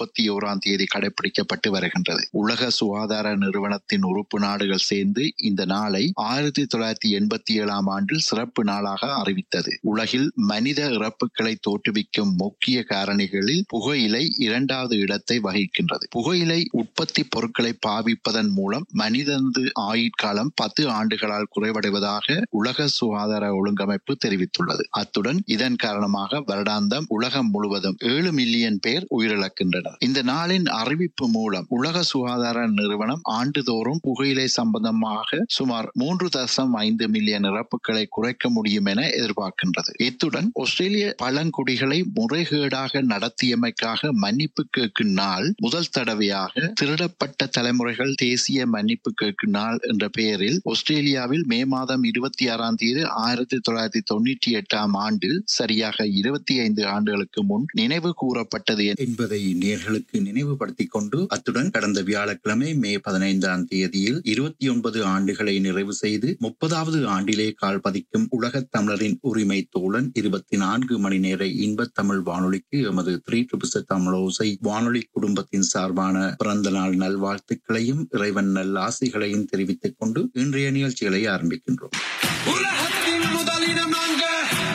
முப்பத்தி ஓராம் தேதி கடைபிடிக்கப்பட்டு வருகின்றது உலக சுகாதார நிறுவனத்தின் உறுப்பு நாடுகள் சேர்ந்து இந்த நாளை ஆயிரத்தி தொள்ளாயிரத்தி எண்பத்தி ஏழாம் ஆண்டில் சிறப்பு நாளாக அறிவித்தது உலகில் மனித இறப்புகளை தோற்றுவிக்கும் முக்கிய காரணிகளில் புகையிலை இரண்டாவது இடத்தை வகிக்கின்றது புகையிலை உற்பத்தி பொருட்களை பாவிப்பதன் மூலம் மனிதனது ஆயுட்காலம் பத்து ஆண்டுகளால் குறைவடைவதாக உலக சுகாதார ஒழுங்கமைப்பு தெரிவித்துள்ளது அத்துடன் இதன் காரணமாக வருடாந்தம் உலகம் முழுவதும் ஏழு மில்லியன் பேர் உயிரிழக்கின்றனர் இந்த நாளின் அறிவிப்பு மூலம் உலக சுகாதார நிறுவனம் ஆண்டுதோறும் புகையிலை சம்பந்தமாக சுமார் மூன்று தசம் ஐந்து மில்லியன் இறப்புகளை குறைக்க முடியும் என எதிர்பார்க்கின்றது இத்துடன் ஆஸ்திரேலிய பழங்குடிகளை முறைகேடாக நடத்தியமைக்காக மன்னிப்பு கேட்கும் நாள் முதல் தடவையாக திருடப்பட்ட தலைமுறைகள் தேசிய மன்னிப்பு கேட்கும் நாள் என்ற பெயரில் ஆஸ்திரேலியாவில் மே மாதம் இருபத்தி ஆறாம் தேதி ஆயிரத்தி தொள்ளாயிரத்தி தொண்ணூற்றி எட்டாம் ஆண்டு சரியாக இருபத்தி ஐந்து ஆண்டுகளுக்கு முன் நினைவு கூறப்பட்டது என்பதை நேர்களுக்கு நினைவுபடுத்திக் கொண்டு அத்துடன் கடந்த வியாழக்கிழமை மே பதினைந்தாம் தேதியில் இருபத்தி ஒன்பது ஆண்டுகளை நிறைவு செய்து முப்பதாவது ஆண்டிலே கால் பதிக்கும் உலகத் தமிழரின் உரிமை தோழன் இருபத்தி நான்கு மணி நேர இன்பத் தமிழ் வானொலிக்கு எமது த்ரீ ட்ரிபிள் தமிழோசை வானொலி குடும்பத்தின் சார்பான பிறந்த நாள் நல்வாழ்த்துக்களையும் இறைவன் நல்லாசிகளையும் தெரிவித்துக் கொண்டு இன்றைய நிகழ்ச்சிகளை ஆரம்பிக்கின்றோம் உலகத்தின் முதலிடம் நாங்க